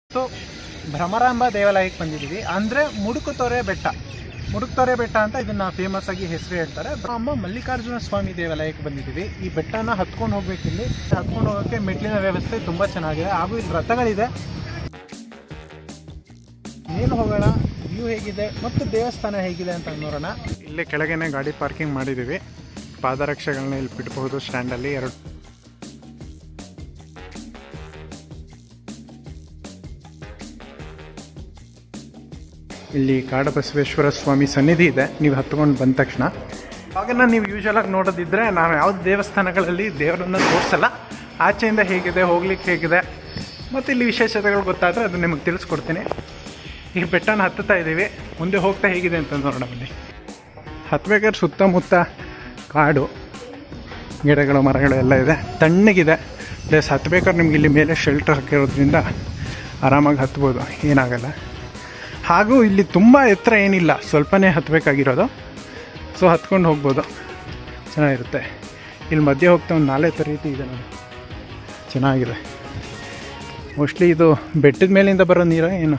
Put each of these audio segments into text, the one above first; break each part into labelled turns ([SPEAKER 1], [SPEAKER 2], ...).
[SPEAKER 1] So Bhramaramba ದೇವಾಲಯಕ್ಕೆ ಬಂದಿದ್ದೀವಿ ಅಂದರೆ ಮುಡುಕುತೊರೆ ಬೆಟ್ಟ ಮುಡುಕ್ತೊರೆ ಬೆಟ್ಟ ಅಂತ ಇದನ್ನ ಫೇಮಸ್ ಆಗಿ ಹೆಸರು ಹೇಳ್ತಾರೆ ಭ್ರಮ ಮಲ್ಲಿಕಾರ್ಜುನ ಸ್ವಾಮಿ ದೇವಾಲಯಕ್ಕೆ ಬಂದಿದ್ದೀವಿ ಈ ಬೆಟ್ಟನ ಹತ್ಕೊಂಡು ಹೋಗ್ಬೇಕು ಇಲ್ಲಿ ಹತ್ಕೊಂಡು ಹೋಗೋಕ್ಕೆ ಮೆಟ್ಲಿನ ವ್ಯವಸ್ಥೆ ತುಂಬ ಚೆನ್ನಾಗಿದೆ ಹಾಗೂ ಇಲ್ಲಿ ರಥಗಳಿದೆ ಏನು ಹೋಗೋಣ ವ್ಯೂ ಹೇಗಿದೆ ಮತ್ತು ದೇವಸ್ಥಾನ ಹೇಗಿದೆ ಅಂತ ನೋಡೋಣ ಇಲ್ಲೇ ಕೆಳಗೇನೆ ಗಾಡಿ ಪಾರ್ಕಿಂಗ್ ಮಾಡಿದ್ದೀವಿ ಪಾದರಕ್ಷೆಗಳನ್ನ ಇಲ್ಲಿ ಬಿಡಬಹುದು ಸ್ಟ್ಯಾಂಡಲ್ಲಿ ಎರಡು ಇಲ್ಲಿ ಕಾಡಬಸವೇಶ್ವರ ಸ್ವಾಮಿ ಸನ್ನಿಧಿ ಇದೆ ನೀವು ಹತ್ಕೊಂಡು ಬಂದ ತಕ್ಷಣ ಅವಾಗೆಲ್ಲ ನೀವು ಯೂಶಲಾಗಿ ನೋಡೋದಿದ್ರೆ ನಾವು ಯಾವ ದೇವಸ್ಥಾನಗಳಲ್ಲಿ ದೇವರನ್ನು ತೋರಿಸಲ್ಲ ಆಚೆಯಿಂದ ಹೇಗಿದೆ ಹೋಗ್ಲಿಕ್ಕೆ ಹೇಗಿದೆ ಮತ್ತು ಇಲ್ಲಿ ವಿಶೇಷತೆಗಳು ಗೊತ್ತಾದರೆ ಅದು ನಿಮಗೆ ತಿಳಿಸ್ಕೊಡ್ತೀನಿ ಈ ಬೆಟ್ಟನ ಹತ್ತುತ್ತಾ ಇದ್ದೀವಿ ಮುಂದೆ ಹೋಗ್ತಾ ಹೇಗಿದೆ ಅಂತ ನೋಡೋಣ ಬನ್ನಿ ಹತ್ಬೇಕಾದ್ರೆ ಸುತ್ತಮುತ್ತ ಕಾಡು ಗಿಡಗಳು ಮರಗಳು ಎಲ್ಲ ಇದೆ ತಣ್ಣಗಿದೆ ಪ್ಲಸ್ ಹತ್ಬೇಕಾದ್ರೆ ನಿಮ್ಗೆ ಇಲ್ಲಿ ಮೇಲೆ ಶೆಲ್ಟರ್ ಹಾಕಿರೋದ್ರಿಂದ ಆರಾಮಾಗಿ ಹತ್ಬೋದು ಏನಾಗಲ್ಲ ಹಾಗೂ ಇಲ್ಲಿ ತುಂಬ ಎತ್ತರ ಏನಿಲ್ಲ ಸ್ವಲ್ಪನೇ ಹತ್ತಬೇಕಾಗಿರೋದು ಸೊ ಹತ್ಕೊಂಡು ಹೋಗ್ಬೋದು ಚೆನ್ನಾಗಿರುತ್ತೆ ಇಲ್ಲಿ ಮಧ್ಯೆ ಹೋಗ್ತಾ ಒಂದು ನಾಲೆ ರೀತಿ ಇದೆ ನೋಡಿ ಚೆನ್ನಾಗಿದೆ ಮೋಸ್ಟ್ಲಿ ಇದು ಬೆಟ್ಟದ ಮೇಲಿಂದ ಬರೋ ನೀರ ಏನು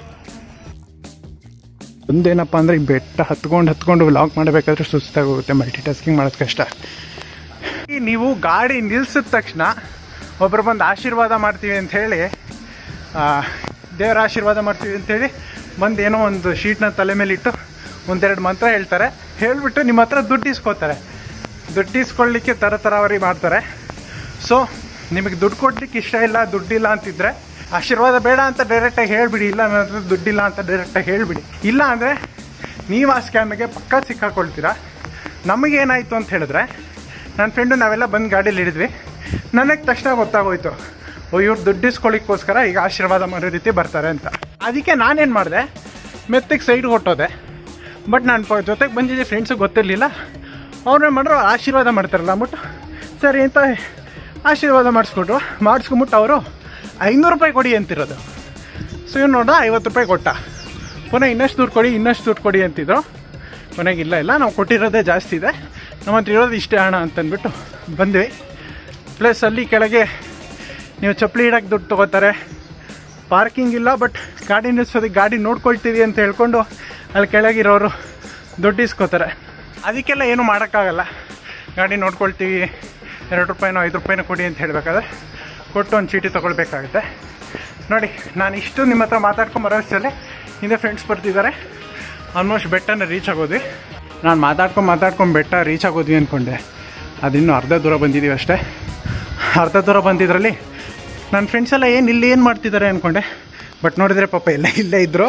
[SPEAKER 1] ಒಂದೇನಪ್ಪ ಅಂದರೆ ಈ ಬೆಟ್ಟ ಹತ್ಕೊಂಡು ಹತ್ಕೊಂಡು ವ್ಲಾಗ್ ಮಾಡಬೇಕಾದ್ರೆ ಸುಸ್ತಾಗೋಗುತ್ತೆ ಮಲ್ಟಿ ಟಾಸ್ಕಿಂಗ್ ಮಾಡೋದು ಕಷ್ಟ ಈ ನೀವು ಗಾಡಿ ನಿಲ್ಸಿದ ತಕ್ಷಣ ಒಬ್ಬರು ಬಂದು ಆಶೀರ್ವಾದ ಮಾಡ್ತೀವಿ ಅಂತ ಹೇಳಿ ಆ, ದೇವರ ಆಶೀರ್ವಾದ ಮಾಡ್ತೀವಿ ಅಂತೇಳಿ ಬಂದು ಏನೋ ಒಂದು ಶೀಟ್ನ ತಲೆ ಮೇಲೆ ಇಟ್ಟು ಒಂದೆರಡು ಮಂತ್ರ ಹೇಳ್ತಾರೆ ಹೇಳಿಬಿಟ್ಟು ನಿಮ್ಮ ಹತ್ರ ದುಡ್ಡು ಇಸ್ಕೋತಾರೆ ದುಡ್ಡು ಇಸ್ಕೊಳ್ಳಿಕ್ಕೆ ಥರ ಥರಾವರಿ ಮಾಡ್ತಾರೆ ಸೊ ನಿಮಗೆ ದುಡ್ಡು ಕೊಡ್ಲಿಕ್ಕೆ ಇಷ್ಟ ಇಲ್ಲ ದುಡ್ಡಿಲ್ಲ ಅಂತಿದ್ರೆ ಆಶೀರ್ವಾದ ಬೇಡ ಅಂತ ಡೈರೆಕ್ಟಾಗಿ ಹೇಳಿಬಿಡಿ ಇಲ್ಲ ನನ್ನ ಹತ್ರ ದುಡ್ಡಿಲ್ಲ ಅಂತ ಡೈರೆಕ್ಟಾಗಿ ಹೇಳಿಬಿಡಿ ಇಲ್ಲ ಅಂದರೆ ನೀವು ಆ ಸ್ಕ್ಯಾಮಿಗೆ ಪಕ್ಕಾ ಸಿಕ್ಕಾಕೊಳ್ತೀರಾ ನಮಗೇನಾಯಿತು ಅಂತ ಹೇಳಿದ್ರೆ ನನ್ನ ಫ್ರೆಂಡು ನಾವೆಲ್ಲ ಬಂದು ಗಾಡೀಲಿ ಹಿಡಿದ್ವಿ ನನಗೆ ತಕ್ಷಣ ಗೊತ್ತಾಗೋಯ್ತು ಓ ಇವ್ರು ದುಡ್ಡು ಇಸ್ಕೊಳ್ಳಿಕ್ಕೋಸ್ಕರ ಈಗ ಆಶೀರ್ವಾದ ಮಾಡೋ ರೀತಿ ಬರ್ತಾರೆ ಅಂತ ಅದಕ್ಕೆ ನಾನೇನು ಮಾಡಿದೆ ಮೆತ್ತಗೆ ಸೈಡ್ ಹೊಟ್ಟೋದೆ ಬಟ್ ನಾನು ಜೊತೆಗೆ ಬಂದಿದ್ದೆ ಫ್ರೆಂಡ್ಸಿಗೆ ಗೊತ್ತಿರಲಿಲ್ಲ ಅವ್ರೇನು ಮಾಡ್ರು ಆಶೀರ್ವಾದ ಮಾಡ್ತಾರಲ್ಲ ಅಂದ್ಬಿಟ್ಟು ಸರಿ ಅಂತ ಆಶೀರ್ವಾದ ಮಾಡಿಸ್ಕೊಟ್ರು ಮಾಡಿಸ್ಕೊಂಬಿಟ್ಟು ಅವರು ಐನೂರು ರೂಪಾಯಿ ಕೊಡಿ ಅಂತಿರೋದು ಸೊ ಇವ್ನು ನೋಡ್ದ ಐವತ್ತು ರೂಪಾಯಿ ಕೊಟ್ಟ ಪುನಃ ಇನ್ನಷ್ಟು ದುಡ್ಡು ಕೊಡಿ ಇನ್ನಷ್ಟು ದುಡ್ಡು ಕೊಡಿ ಅಂತಿದ್ರು ಕೊನೆಗೆ ಇಲ್ಲ ಇಲ್ಲ ನಾವು ಕೊಟ್ಟಿರೋದೇ ಜಾಸ್ತಿ ಇದೆ ನಮ್ಮ ಹತ್ರ ಇರೋದು ಇಷ್ಟೇ ಹಣ ಅಂತಂದ್ಬಿಟ್ಟು ಬಂದ್ವಿ ಪ್ಲಸ್ ಅಲ್ಲಿ ಕೆಳಗೆ ನೀವು ಚಪ್ಪಲಿ ಇಡಕ್ಕೆ ದುಡ್ಡು ತೊಗೋತಾರೆ ಪಾರ್ಕಿಂಗ್ ಇಲ್ಲ ಬಟ್ ಗಾಡಿ ನಿಲ್ಸೋದಕ್ಕೆ ಗಾಡಿ ನೋಡ್ಕೊಳ್ತೀವಿ ಅಂತ ಹೇಳ್ಕೊಂಡು ಅಲ್ಲಿ ಕೆಳಗಿರೋರು ದುಡ್ಡು ಇಸ್ಕೋತಾರೆ ಅದಕ್ಕೆಲ್ಲ ಏನು ಮಾಡೋಕ್ಕಾಗಲ್ಲ ಗಾಡಿ ನೋಡ್ಕೊಳ್ತೀವಿ ಎರಡು ರೂಪಾಯಿನೋ ಐದು ರೂಪಾಯಿನೋ ಕೊಡಿ ಅಂತ ಹೇಳಬೇಕಾದ್ರೆ ಕೊಟ್ಟು ಒಂದು ಚೀಟಿ ತೊಗೊಳ್ಬೇಕಾಗುತ್ತೆ ನೋಡಿ ನಾನು ಇಷ್ಟು ನಿಮ್ಮ ಹತ್ರ ಮಾತಾಡ್ಕೊಂಡು ಬರೋ ಅಷ್ಟರಲ್ಲಿ ಹಿಂದೆ ಫ್ರೆಂಡ್ಸ್ ಬರ್ತಿದ್ದಾರೆ ಆಲ್ಮೋಸ್ಟ್ ಬೆಟ್ಟನ ರೀಚ್ ಆಗೋದ್ವಿ ನಾನು ಮಾತಾಡ್ಕೊಂಡು ಮಾತಾಡ್ಕೊಂಡು ಬೆಟ್ಟ ರೀಚ್ ಆಗೋದ್ವಿ ಅಂದ್ಕೊಂಡೆ ಅದಿನ್ನೂ ಅರ್ಧ ದೂರ ಬಂದಿದ್ದೀವಿ ಅಷ್ಟೇ ಅರ್ಧ ದೂರ ಬಂದಿದ್ರಲ್ಲಿ ನನ್ನ ಫ್ರೆಂಡ್ಸ್ ಎಲ್ಲ ಏನು ಇಲ್ಲಿ ಏನು ಮಾಡ್ತಿದ್ದಾರೆ ಅಂದ್ಕೊಂಡೆ ಬಟ್ ನೋಡಿದರೆ ಪಾಪ ಎಲ್ಲ ಇಲ್ಲೇ ಇದ್ದರು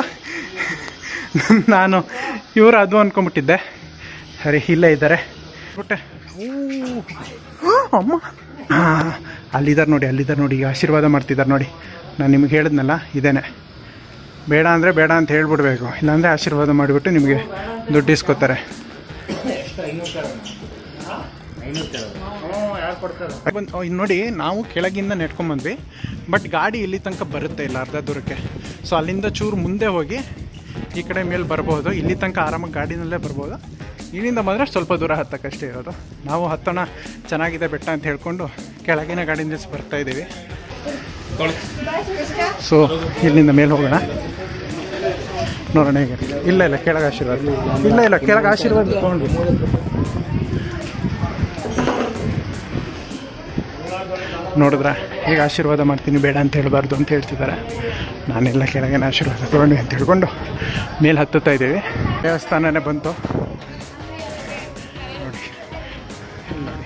[SPEAKER 1] ನಾನು ಇವರು ಅದು ಅಂದ್ಕೊಂಬಿಟ್ಟಿದ್ದೆ ಸರಿ ಇಲ್ಲೇ ಇದ್ದಾರೆ ಬಿಟ್ಟೆ ಊ, ಅಮ್ಮ ಹಾಂ ಅಲ್ಲಿದ್ದಾರೆ ನೋಡಿ ಅಲ್ಲಿದ್ದಾರೆ ನೋಡಿ ಈಗ ಆಶೀರ್ವಾದ ಮಾಡ್ತಿದ್ದಾರೆ ನೋಡಿ ನಾನು ನಿಮ್ಗೆ ಹೇಳಿದ್ನಲ್ಲ ಇದೇನೆ ಬೇಡ ಅಂದರೆ ಬೇಡ ಅಂತ ಹೇಳ್ಬಿಡ್ಬೇಕು ಇಲ್ಲಾಂದರೆ ಆಶೀರ್ವಾದ ಮಾಡಿಬಿಟ್ಟು ನಿಮಗೆ ದುಡ್ಡು ಇಸ್ಕೋತಾರೆ ಬಂದ್- ಓ, ಇದ್ ನೋಡಿ ನಾವು ಕೆಳಗಿಂದ ನೆಟ್ಕೊಂಬಂದ್ವಿ ಬಟ್ ಗಾಡಿ ಇಲ್ಲಿ ತನಕ ಬರುತ್ತೆ ಇಲ್ಲ ಅರ್ಧ ದೂರಕ್ಕೆ ಸೊ ಅಲ್ಲಿಂದ ಚೂರು ಮುಂದೆ ಹೋಗಿ ಈ ಕಡೆ ಮೇಲೆ ಬರ್ಬೋದು ಇಲ್ಲಿ ತನಕ ಆರಾಮಾಗಿ ಗಾಡಿನಲ್ಲೇ ಬರ್ಬೋದು ಇಲ್ಲಿಂದ ಬಂದರೆ ಸ್ವಲ್ಪ ದೂರ ಹತ್ತಕ್ಕಷ್ಟೇ ಇರೋದು ನಾವು ಹತ್ತೋಣ ಚೆನ್ನಾಗಿದೆ ಬೆಟ್ಟ ಅಂತ ಹೇಳ್ಕೊಂಡು ಕೆಳಗಿನ ಗಾಡಿ ನಿಲ್ಸಿ ಬರ್ತಾ ಇದ್ದೀವಿ ಸೊ ಇಲ್ಲಿಂದ ಮೇಲೆ ಹೋಗೋಣ ನೋಡೋಣ ಹೇಗೆ ಇಲ್ಲ ಇಲ್ಲ ಕೆಳಗೆ ಆಶೀರ್ವಾದ ಇಲ್ಲ ಇಲ್ಲ ಕೆಳಗೆ ಆಶೀರ್ವಾದ ತಗೊಂಡು ನೋಡಿದ್ರ ಈಗ ಆಶೀರ್ವಾದ ಮಾಡ್ತೀನಿ ಬೇಡ ಅಂತ ಹೇಳಬಾರ್ದು ಅಂತ ಹೇಳ್ತಿದ್ದಾರೆ ನಾನೆಲ್ಲ ಕೆಳಗಿನ ಆಶೀರ್ವಾದ ತಗೊಂಡು ಅಂತ ಹೇಳ್ಕೊಂಡು ಮೇಲೆ ಹತ್ತುತ್ತಾ ಇದ್ದೀವಿ ದೇವಸ್ಥಾನನೇ ಬಂತು ನೋಡಿ ಇಲ್ಲಿ ನೋಡಿ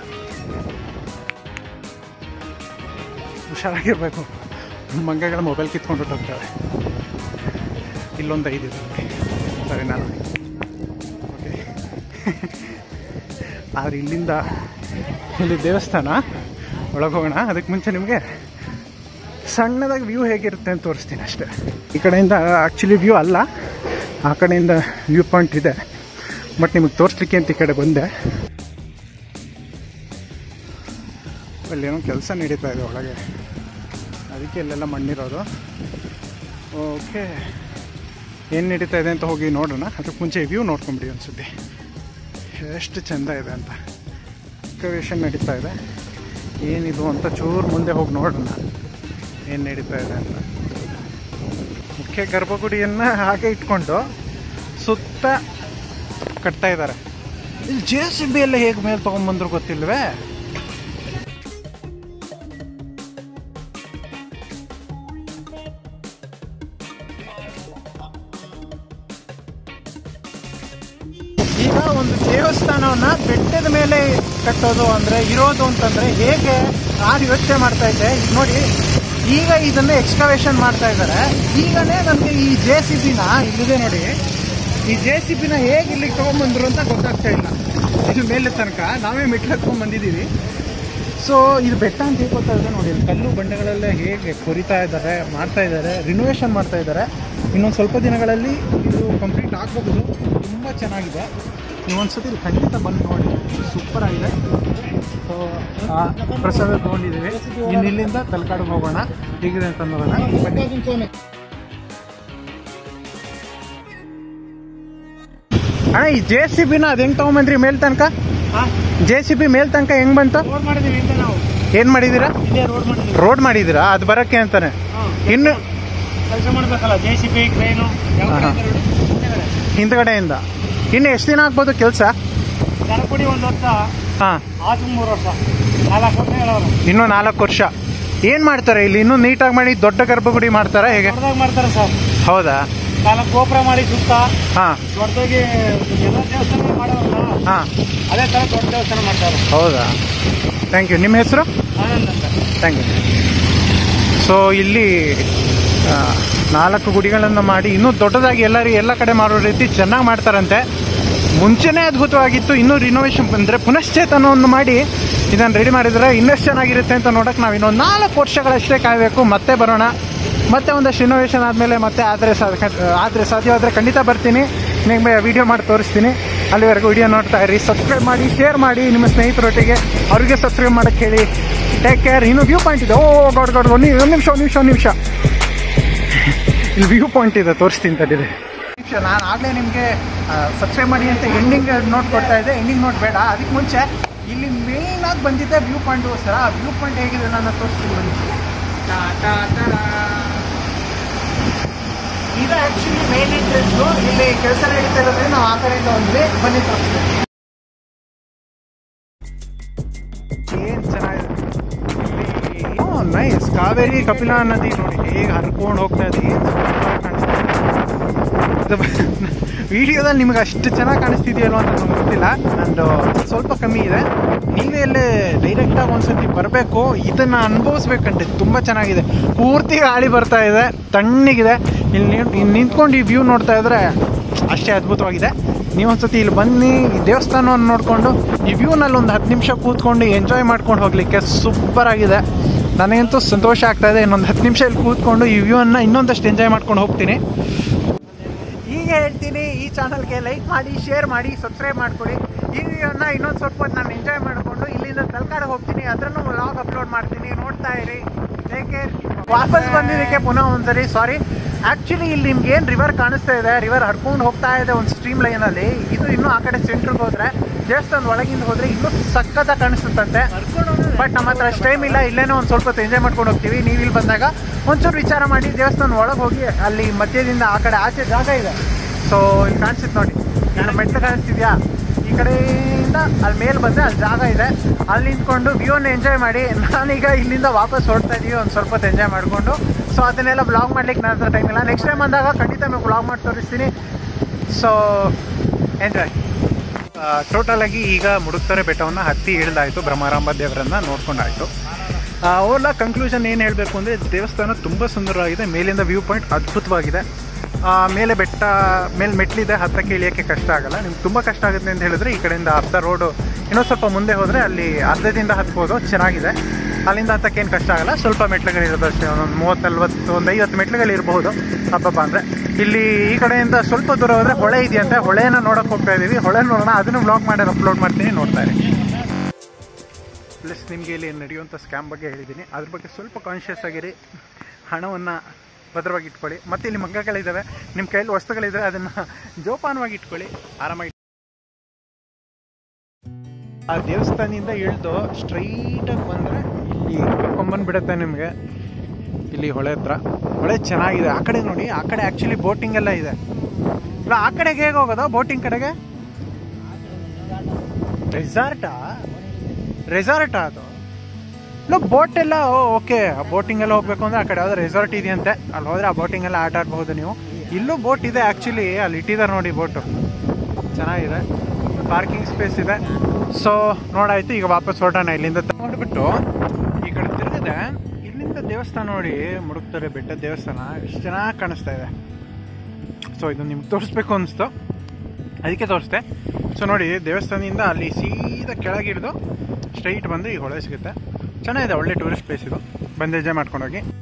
[SPEAKER 1] ಹುಷಾರಾಗಿರ್ಬೇಕು ಮಂಗಗಳ ಮೊಬೈಲ್ ಕಿತ್ಕೊಂಡು ಹೊಟ್ಟೋಗ್ತವೆ ಇಲ್ಲೊಂದು ಐದು ಇದೆ ನೋಡಿ ಸರಿ ನಾನು ಓಕೆ ಆದರೆ ಇಲ್ಲಿಂದ ಇಲ್ಲಿ ದೇವಸ್ಥಾನ ಒಳಗೆ ಹೋಗೋಣ ಅದಕ್ಕೆ ಮುಂಚೆ ನಿಮಗೆ ಸಣ್ಣದಾಗಿ ವ್ಯೂ ಹೇಗಿರುತ್ತೆ ಅಂತ ತೋರಿಸ್ತೀನಿ ಅಷ್ಟೇ ಈ ಕಡೆಯಿಂದ ಆ್ಯಕ್ಚುಲಿ ವ್ಯೂ ಅಲ್ಲ ಆ ಕಡೆಯಿಂದ ವ್ಯೂ ಪಾಯಿಂಟ್ ಇದೆ ಬಟ್ ನಿಮಗೆ ತೋರಿಸ್ಲಿಕ್ಕೆ ಅಂತ ಈ ಕಡೆ ಬಂದೆ ಅಲ್ಲೇನೋ ಕೆಲಸ ನಡೀತಾ ಇದೆ ಒಳಗೆ ಅದಕ್ಕೆ ಇಲ್ಲೆಲ್ಲ ಮಣ್ಣಿರೋದು ಓಕೆ ಏನು ನಡೀತಾ ಇದೆ ಅಂತ ಹೋಗಿ ನೋಡೋಣ ಅದಕ್ಕೆ ಮುಂಚೆ ವ್ಯೂ ನೋಡ್ಕೊಂಬಿಡಿ ಅನ್ಸುತ್ತೆ ಎಷ್ಟು ಚೆಂದ ಇದೆ ಅಂತ ಎಕ್ಸ್ಕವೇಷನ್ ನಡೀತಾ ಇದೆ ಏನಿದು ಅಂತ ಚೂರು ಮುಂದೆ ಹೋಗಿ ನೋಡೋಣ ಏನು ನಡೀತಾ ಇದೆ ಅಂತ ಮುಖ್ಯ ಗರ್ಭಗುಡಿಯನ್ನು ಹಾಗೆ ಇಟ್ಕೊಂಡು ಸುತ್ತ ಕಟ್ತಾ ಇದ್ದಾರೆ ಇಲ್ಲಿ ಜೆ ಸಿ ಬಿ ಎಲ್ಲ ಹೇಗೆ ಮೇಲೆ ತೊಗೊಂಬಂದ್ರು ಗೊತ್ತಿಲ್ವೇ ಈಗ ಒಂದು ದೇವಸ್ಥಾನವನ್ನ ಬೆಟ್ಟದ ಮೇಲೆ ಕಟ್ಟೋದು ಅಂದ್ರೆ ಇರೋದು ಅಂತಂದ್ರೆ ಹೇಗೆ ನಾನು ಯೋಚನೆ ಮಾಡ್ತಾ ಇದ್ದೆ ಈಗ ನೋಡಿ ಈಗ ಇದನ್ನ ಎಕ್ಸ್ಕವೇಷನ್ ಮಾಡ್ತಾ ಇದ್ದಾರೆ ಈಗನೇ ನನಗೆ ಈ ಜೆ ಸಿ ಬಿನ ಇಲ್ಲಿದೆ ನೋಡಿ ಈ ಜೆ ಸಿ ಬಿನ ಹೇಗೆ ಇಲ್ಲಿಗೆ ತಗೊಂಡ್ಬಂದ್ರು ಅಂತ ಗೊತ್ತಾಗ್ತಾ ಇಲ್ಲ ಇಲ್ಲಿ ಮೇಲೆ ತನಕ ನಾವೇ ಮೆಟ್ಲತ್ಕೊಂಡ್ ಬಂದಿದ್ದೀವಿ ಸೊ ಇದು ಬೆಟ್ಟ ಅಂತ ಹೇಗೆ ಗೊತ್ತಾಗಿದೆ ನೋಡಿ ಇಲ್ಲಿ ಕಲ್ಲು ಬಂಡೆಗಳೆಲ್ಲ ಹೇಗೆ ಕೊರಿತಾ ಇದ್ದಾರೆ ಮಾಡ್ತಾ ಇದ್ದಾರೆ ರಿನೋವೇಷನ್ ಮಾಡ್ತಾ ಇದ್ದಾರೆ ಇನ್ನೊಂದು ಸ್ವಲ್ಪ ದಿನಗಳಲ್ಲಿ ಇದು ಕಂಪ್ಲೀಟ್ ಆಗಬಹುದು ತುಂಬ ಚೆನ್ನಾಗಿದೆ ನೀವೊಂದ್ಸತಿ ಇಲ್ಲಿ ಖಂಡಿತ ಬಂದು ನೋಡಿ ಸೂಪರ್ ಆಗಿದೆ ಸೊ ಪ್ರಸಾದ ತೊಗೊಂಡಿದ್ದೀವಿ ಇನ್ನು ಇಲ್ಲಿಂದ ತಲಕಾಡಿಗೆ ಹೋಗೋಣ ಹೇಗಿದೆ ಅಂತ ನೋಡೋಣ ಬನ್ನಿ ಅಣ್ಣ ಈ ಜೆ ಸಿ ಬಿನ ಅದು ಹೆಂಗೆ ತೊಗೊಂಬಂದ್ರಿ ಮೇಲ್ ತನಕ ಜೆ ಸಿ ಬಿ ಮೇಲ್ ತನಕ ಹೆಂಗ್ ಬಂತು
[SPEAKER 2] ರೋಡ್ ಮಾಡಿದೀವಿ ಹಿಂದೆ ನಾವು
[SPEAKER 1] ಏನ್ ಮಾಡಿದೀರಾ
[SPEAKER 2] ಇದೇ ರೋಡ್ ಮಾಡಿದೀವಿ
[SPEAKER 1] ರೋಡ್ ಮಾಡಿದೀರಾ ಅದು ಬರಕ್ಕೆ ಅಂತಾನೆ ಇನ್ನು
[SPEAKER 2] ಕೆಲಸ ಮಾಡ್ಬೇಕಲ್ಲ ಜೆ ಸಿ ಬಿ ಕ್ರೇನು
[SPEAKER 1] ಆಹಾ. ಹಿಂದ್ಗಡೆಯಿಂದ ಇನ್ನು ಎಷ್ಟು ದಿನ ಆಗ್ಬೋದು ಕೆಲಸ
[SPEAKER 2] ಕರಪುಡಿ ಒಂದು ವರ್ಷ
[SPEAKER 1] ಹಾ
[SPEAKER 2] ಆಚು ಮೂರು ವರ್ಷ ನಾಲ್ಕು ವರ್ಷ ಹೇಳೋರು
[SPEAKER 1] ಇನ್ನೂ ನಾಲ್ಕು ವರ್ಷ ಏನ್ ಮಾಡ್ತಾರೆ ಇಲ್ಲಿ ಇನ್ನೂ ನೀಟಾಗಿ ಮಾಡಿ ದೊಡ್ಡ ಗರ್ಭಗುಡಿ ಮಾಡ್ತಾರ ಹೇಗೆ
[SPEAKER 2] ದೊಡ್ಡದಾಗಿ ಮಾಡ್ತಾರೆ ಸರ್
[SPEAKER 1] ಹೌದಾ
[SPEAKER 2] ನಾಲ್ಕು ಗೋಪುರ ಮಾಡಿ ಸುತ್ತ
[SPEAKER 1] ಹಾ
[SPEAKER 2] ದೊಡ್ಡದಾಗಿ ಎಲ್ಲ ದೇವಸ್ಥಾನ ಮಾಡೋರಲ್ಲ
[SPEAKER 1] ಹಾ
[SPEAKER 2] ಅದೇ ತರ ದೊಡ್ಡ ದೇವಸ್ಥಾನ ಮಾಡ್ತಾರೆ
[SPEAKER 1] ಹೌದಾ ಥ್ಯಾಂಕ್ ಯು ನಿಮ್ಮ ಹೆಸರು
[SPEAKER 2] ಆನಂದ್ ಅಂತ
[SPEAKER 1] ಥ್ಯಾಂಕ್ ಯು ಸೊ ಇಲ್ಲಿ ಆ, ನಾಲ್ಕು ಗುಡಿಗಳನ್ನು ಮಾಡಿ ಇನ್ನೂ ದೊಡ್ಡದಾಗಿ ಎಲ್ಲರಿ ಎಲ್ಲ ಕಡೆ ಮಾಡೋ ರೀತಿ ಚೆನ್ನಾಗಿ ಮಾಡ್ತಾರಂತೆ ಮುಂಚೆನೇ ಅದ್ಭುತವಾಗಿತ್ತು ಇನ್ನೂ ರಿನೋವೇಷನ್ ಬಂದರೆ ಪುನಶ್ಚೇತನವನ್ನು ಮಾಡಿ ಇದನ್ನು ರೆಡಿ ಮಾಡಿದರೆ ಇನ್ನಷ್ಟು ಚೆನ್ನಾಗಿರುತ್ತೆ ಅಂತ ನೋಡೋಕೆ ನಾವು ಇನ್ನೊಂದು ನಾಲ್ಕು ವರ್ಷಗಳಷ್ಟೇ ಕಾಯಬೇಕು ಮತ್ತೆ ಬರೋಣ ಮತ್ತೆ ಒಂದಷ್ಟು ರಿನೋವೇಷನ್ ಆದಮೇಲೆ ಮತ್ತೆ ಆದರೆ ಆದರೆ ಸಾಧ್ಯವಾದರೆ ಖಂಡಿತ ಬರ್ತೀನಿ ನಿಮಗೆ ವಿಡಿಯೋ ಮಾಡಿ ತೋರಿಸ್ತೀನಿ ಅಲ್ಲಿವರೆಗೂ ವಿಡಿಯೋ ನೋಡ್ತಾ ಇರಿ ಸಬ್ಸ್ಕ್ರೈಬ್ ಮಾಡಿ ಶೇರ್ ಮಾಡಿ ನಿಮ್ಮ ಸ್ನೇಹಿತರೊಟ್ಟಿಗೆ ಅವರಿಗೆ ಸಬ್ಸ್ಕ್ರೈಬ್ ಮಾಡೋಕ್ಕೆ ಹೇಳಿ ಟೇಕ್ ಕೇರ್ ಇನ್ನು ವ್ಯೂ ಪಾಯಿಂಟ್ ಇದೆ ಓ ಗಾಡ್ ಗಾಡ್ ಒಂದು ಒಂದು ನಿಮಿಷ ಒಂದು ನಿಮಿಷ ಒಂದು ನಿಮಿಷ ಇಲ್ಲಿ ವ್ಯೂ ಪಾಯಿಂಟ್ ಇದೆ ತೋರಿಸ್ತೀನಿ ತಡೀರಿ ನಿಮಿಷ ನಾನು ಆಗಲೇ ನಿಮಗೆ ಸಬ್ಸ್ಕ್ರೈಬ್ ಮಾಡಿ ಅಂತ ಎಂಡಿಂಗ್ ನೋಟ್ ಕೊಡ್ತಾ ಇದ್ದೆ ಎಂಡಿಂಗ್ ನೋಟ್ ಬೇಡ ಅದಕ್ಕೆ ಮುಂಚೆ ಇಲ್ಲಿ ಮೇಯ್ನ್ ಆಗಿ ಬಂದಿದ್ದೆ ವ್ಯೂ ಪಾಯಿಂಟ್ಗೋಸ್ಕರ ಆ ವ್ಯೂ ಪಾಯಿಂಟ್ ಹೇಗಿದೆ ನಾನು ತೋರಿಸ್ತೀನಿ ಬನ್ನಿ ಟಾ, ಟಾ, ಟಡಾ. ಇದು ಆ್ಯಕ್ಚುಲಿ ಮೇನ್ ಎಂಟ್ರೆನ್ಸು ಇಲ್ಲಿ ಕೆಲಸ ನಡೀತಾ ಇರೋದ್ರಿಂದ ನಾವು ಆ ಕಡೆಯಿಂದ ಬಂದ್ವಿ ಬನ್ನಿ ತೋರಿಸ್ತೀನಿ ಏನ್ ಚೆನ್ನಾಗಿದೆ ನೈಸ್ ಕಾವೇರಿ ಕಪಿಲಾ ನದಿ ನೋಡಿ ಹೇಗೆ ಹರ್ಕೊಂಡು ಹೋಗ್ತಾ ಇದೆ ಏನ್ ವಿಡಿಯೋದಲ್ಲಿ ನಿಮ್ಗೆ ಅಷ್ಟು ಚೆನ್ನಾಗಿ ಕಾಣಿಸ್ತಿದೆಯಲ್ಲೋ ಅಂತ ನಮ್ಗೆ ಗೊತ್ತಿಲ್ಲ ನಂದು ಸ್ವಲ್ಪ ಕಮ್ಮಿ ಇದೆ ನೀವೇ ಅಲ್ಲೇ ಡೈರೆಕ್ಟಾಗಿ ಒಂದ್ಸತಿ ಬರಬೇಕು ಇದನ್ನ ಅನುಭವಿಸ್ಬೇಕಂತೆ ತುಂಬ ಚೆನ್ನಾಗಿದೆ ಪೂರ್ತಿ ಗಾಳಿ ಬರ್ತಾ ಇದೆ ತಣ್ಣಗಿದೆ ಇಲ್ಲಿ ನೀವ್- ಇಲ್ಲಿ ನಿಂತ್ಕೊಂಡು ಈ ವ್ಯೂ ನೋಡ್ತಾ ಇದ್ರೆ ಅಷ್ಟೇ ಅದ್ಭುತವಾಗಿದೆ ನೀವೊಂದ್ಸತಿ ಇಲ್ಲಿ ಬನ್ನಿ ಈ ದೇವಸ್ಥಾನವನ್ನು ನೋಡಿಕೊಂಡು ಈ ವ್ಯೂನಲ್ಲಿ ಒಂದು ಹತ್ತು ನಿಮಿಷ ಕೂತ್ಕೊಂಡು ಎಂಜಾಯ್ ಮಾಡ್ಕೊಂಡು ಹೋಗ್ಲಿಕ್ಕೆ ಸೂಪರ್ ಆಗಿದೆ ನನಗಂತೂ ಸಂತೋಷ ಆಗ್ತಾ ಇದೆ ಇನ್ನೊಂದು ಹತ್ತು ನಿಮಿಷ ಇಲ್ಲಿ ಕೂತ್ಕೊಂಡು ಈ ವ್ಯೂವನ್ನು ಇನ್ನೊಂದಷ್ಟು ಎಂಜಾಯ್ ಮಾಡ್ಕೊಂಡು ಹೋಗ್ತೀನಿ ಈಗ ಹೇಳ್ತೀನಿ ಈ ಚಾನಲ್ಗೆ ಲೈಕ್ ಮಾಡಿ ಶೇರ್ ಮಾಡಿ ಸಬ್ಸ್ಕ್ರೈಬ್ ಮಾಡ್ಕೊಡಿ ಈ ವಿಡಿಯೋನ ಇನ್ನೊಂದು ಸ್ವಲ್ಪ ಹೊತ್ತು ನಾನು ಎಂಜಾಯ್ ಮಾಡಿಕೊಂಡು ಇಲ್ಲಿಂದ ತಲಕಾಡಿಗೆ ಹೋಗ್ತೀನಿ ಅದನ್ನು ವ್ಲಾಗ್ ಅಪ್ಲೋಡ್ ಮಾಡ್ತೀನಿ ನೋಡ್ತಾ ಇರಿ ಟೇಕ್ ಕೇರ್ ವಾಪಸ್ ಬಂದಿದ್ದಕ್ಕೆ ಪುನಃ ಒಂದ್ಸರಿ ಸಾರಿ ಆ್ಯಕ್ಚುಲಿ ಇಲ್ಲಿ ನಿಮ್ಗೆ ಏನು ರಿವರ್ ಕಾಣಿಸ್ತಾ ಇದೆ ರಿವರ್ ಹರ್ಕೊಂಡು ಹೋಗ್ತಾ ಇದೆ ಒಂದು ಸ್ಟ್ರೀಮ್ ಲೈನಲ್ಲಿ ಇದು ಇನ್ನೂ ಆ ಕಡೆ ಸೆಂಟ್ರಿಗೆ ಹೋದ್ರೆ ದೇವಸ್ಥಾನದ ಒಳಗಿಂದ ಹೋದ್ರೆ ಇನ್ನೂ ಸಕ್ಕತ್ತಾಗಿ ಕಾಣಿಸುತ್ತಂತೆ ಬಟ್ ನಮ್ಮ ಹತ್ರ ಅಷ್ಟು ಟೈಮ್ ಇಲ್ಲ ಇಲ್ಲೇನೋ ಒಂದು ಸ್ವಲ್ಪ ಹೊತ್ತು ಎಂಜಾಯ್ ಮಾಡ್ಕೊಂಡು ಹೋಗ್ತೀವಿ ನೀವು ಇಲ್ಲಿ ಬಂದಾಗ ಒಂಚೂರು ವಿಚಾರ ಮಾಡಿ ದೇವಸ್ಥಾನ ಒಳಗೆ ಹೋಗಿ ಅಲ್ಲಿ ಮಧ್ಯದಿಂದ ಆ ಕಡೆ ಆಚೆ ಜಾಗ ಇದೆ ಸೊ ಇಲ್ಲಿ ಕಾಣಿಸುತ್ತೆ ನೋಡಿ ನಾನು ಮೆಟ್ಲು ಕಾಣಿಸ್ತಿದ್ಯಾ ಈ ಕಡೆಯಿಂದ ಅಲ್ಲಿ ಮೇಲೆ ಬಂದರೆ ಅಲ್ಲಿ ಜಾಗ ಇದೆ ಅಲ್ಲಿ ನಿಂತ್ಕೊಂಡು ವ್ಯೂನ ಎಂಜಾಯ್ ಮಾಡಿ ನಾನೀಗ ಇಲ್ಲಿಂದ ವಾಪಸ್ ಹೊರಡ್ತಾ ಇದ್ದೀವಿ ಒಂದು ಸ್ವಲ್ಪ ಹೊತ್ತು ಎಂಜಾಯ್ ಮಾಡಿಕೊಂಡು ಸೊ ಅದನ್ನೆಲ್ಲ ಬ್ಲಾಗ್ ಮಾಡ್ಲಿಕ್ಕೆ ನನ್ನ ಹತ್ರ ಟೈಮ್ ಇಲ್ಲ ನೆಕ್ಸ್ಟ್ ಟೈಮ್ ಬಂದಾಗ ಖಂಡಿತ ನಿಮಗೆ ಬ್ಲಾಗ್ ಮಾಡಿ ತೋರಿಸ್ತೀನಿ ಸೊ ಎಂಜಾಯ್ ಟೋಟಲ್ ಆಗಿ ಈಗ ಮುಡುಕ್ತಾರೆ ಬೆಟ್ಟವನ್ನು ಹತ್ತಿ ಇಳಿದಾಯಿತು ಬ್ರಹ್ಮಾರಾಂಬ ದೇವರನ್ನ ನೋಡ್ಕೊಂಡಾಯ್ತು ಓವರ್ಲ ಕನ್ಕ್ಲೂಷನ್ ಏನು ಹೇಳಬೇಕು ಅಂದರೆ ದೇವಸ್ಥಾನ ತುಂಬ ಸುಂದರವಾಗಿದೆ ಮೇಲಿಂದ ವ್ಯೂ ಪಾಯಿಂಟ್ ಅದ್ಭುತವಾಗಿದೆ ಆ, ಮೇಲೆ ಬೆಟ್ಟ ಮೇಲೆ ಮೆಟ್ಲಿದೆ ಹತ್ತಕ್ಕೆ ಇಳಿಯೋಕ್ಕೆ ಕಷ್ಟ ಆಗಲ್ಲ ನಿಮ್ಗೆ ತುಂಬ ಕಷ್ಟ ಆಗುತ್ತೆ ಅಂತ ಹೇಳಿದ್ರೆ ಈ ಕಡೆಯಿಂದ ಅರ್ಧ ರೋಡು ಇನ್ನೂ ಸ್ವಲ್ಪ ಮುಂದೆ ಹೋದರೆ ಅಲ್ಲಿ ಅರ್ಧದಿಂದ ಹತ್ಬೋದು ಚೆನ್ನಾಗಿದೆ ಅಲ್ಲಿಂದ ಹತ್ತಕ್ಕೇನು ಕಷ್ಟ ಆಗಲ್ಲ ಸ್ವಲ್ಪ ಮೆಟ್ಲುಗಳಿರೋದು ಅಷ್ಟೇ ಒಂದು ಮೂವತ್ತು ನಲ್ವತ್ತು ಒಂದು ಐವತ್ತು ಮೆಟ್ಲುಗಳಿರಬಹುದು ಹಬ್ಬಬ್ಬ ಅಂದರೆ ಇಲ್ಲಿ ಈ ಕಡೆಯಿಂದ ಸ್ವಲ್ಪ ದೂರ ಹೋದರೆ ಹೊಳೆ ಇದೆಯಂತೆ ಹೊಳೆನ ನೋಡೋಕೆ ಹೋಗ್ತಾ ಇದ್ದೀವಿ ಹೊಳೆ ನೋಡೋಣ ಅದನ್ನು ಬ್ಲಾಗ್ ಮಾಡಿ ಅಪ್ಲೋಡ್ ಮಾಡ್ತೀನಿ ನೋಡ್ತಾ ಇರಿ ಪ್ಲಸ್ ನಿಮಗೆ ಇಲ್ಲಿ ನಡೆಯುವಂಥ ಸ್ಕ್ಯಾಮ್ ಬಗ್ಗೆ ಹೇಳಿದ್ದೀನಿ ಅದ್ರ ಬಗ್ಗೆ ಸ್ವಲ್ಪ ಕಾನ್ಷಿಯಸ್ ಆಗಿರಿ ಹಣವನ್ನು ಭದ್ರವಾಗಿ ಇಟ್ಕೊಳ್ಳಿ ಮತ್ತು ಇಲ್ಲಿ ಮಗ್ಗಗಳಿದ್ದಾವೆ ನಿಮ್ಮ ಕೈಯಲ್ಲಿ ವಸ್ತುಗಳಿದ್ದಾವೆ ಅದನ್ನು ಜೋಪಾನವಾಗಿ ಇಟ್ಕೊಳ್ಳಿ ಆರಾಮಾಗಿ ಆ ದೇವಸ್ಥಾನದಿಂದ ಇಳಿದು ಸ್ಟ್ರೈಟಾಗಿ ಬಂದರೆ ಇಲ್ಲಿ ಕರ್ಕೊಂಬಂದ್ಬಿಡುತ್ತೆ ನಿಮಗೆ ಇಲ್ಲಿ ಹೊಳೆ ಹತ್ರ ಹೊಳೆ ಚೆನ್ನಾಗಿದೆ ಆ ಕಡೆ ನೋಡಿ ಆ ಕಡೆ ಆ್ಯಕ್ಚುಲಿ ಬೋಟಿಂಗ್ ಎಲ್ಲ ಇದೆ ಇಲ್ಲ ಆ ಕಡೆಗೆ ಹೇಗೆ ಹೋಗೋದು ಬೋಟಿಂಗ್ ಕಡೆಗೆ ರೆಸಾರ್ಟಾ ರೆಸಾರ್ಟಾ ಅದು ಇಲ್ಲ ಬೋಟ್ ಎಲ್ಲ ಓಕೆ ಬೋಟಿಂಗ್ ಎಲ್ಲ ಹೋಗ್ಬೇಕು ಅಂದ್ರೆ ಆ ಕಡೆ ಯಾವ್ದೋ ರೆಸಾರ್ಟ್ ಇದೆಯಂತೆ ಅಲ್ಲಿ ಹೋದ್ರೆ ಆ ಬೋಟಿಂಗ್ ಎಲ್ಲ ಆಟ ಆಡ್ಬೋದು ನೀವು ಇಲ್ಲೂ ಬೋಟ್ ಇದೆ ಆ್ಯಕ್ಚುಲಿ ಅಲ್ಲಿ ಇಟ್ಟಿದ್ದಾರೆ ನೋಡಿ ಬೋಟು ಚೆನ್ನಾಗಿದೆ ಪಾರ್ಕಿಂಗ್ ಸ್ಪೇಸ್ ಇದೆ ಸೊ ನೋಡಾಯ್ತು ಈಗ ವಾಪಸ್ ಹೊರಟೋಣ ಇಲ್ಲಿಂದ ನೋಡ್ಬಿಟ್ಟು ಈ ಕಡೆ ತಿರುಗಿದೆ ಇಲ್ಲಿಂದ ದೇವಸ್ಥಾನ ನೋಡಿ ಮುಡುಕ್ತಾರೆ ಬೆಟ್ಟ ದೇವಸ್ಥಾನ ಎಷ್ಟು ಚೆನ್ನಾಗಿ ಕಾಣಿಸ್ತಾ ಇದೆ ಸೊ ಇದು ನಿಮ್ಗೆ ತೋರಿಸ್ಬೇಕು ಅನಿಸ್ತು ಅದಕ್ಕೆ ತೋರಿಸ್ದೆ ಸೊ ನೋಡಿ ದೇವಸ್ಥಾನದಿಂದ ಅಲ್ಲಿ ಸೀದಾ ಕೆಳಗಿಳಿದು ಸ್ಟ್ರೈಟ್ ಬಂದು ಈ ಹೊಳೆ ಸಿಗುತ್ತೆ ಚೆನ್ನಾಗಿದೆ ಒಳ್ಳೆ ಟೂರಿಸ್ಟ್ ಪ್ಲೇಸ್ ಇದು ಬಂದು ಎಂಜಾಯ್ ಮಾಡ್ಕೊಂಡೋಗಿ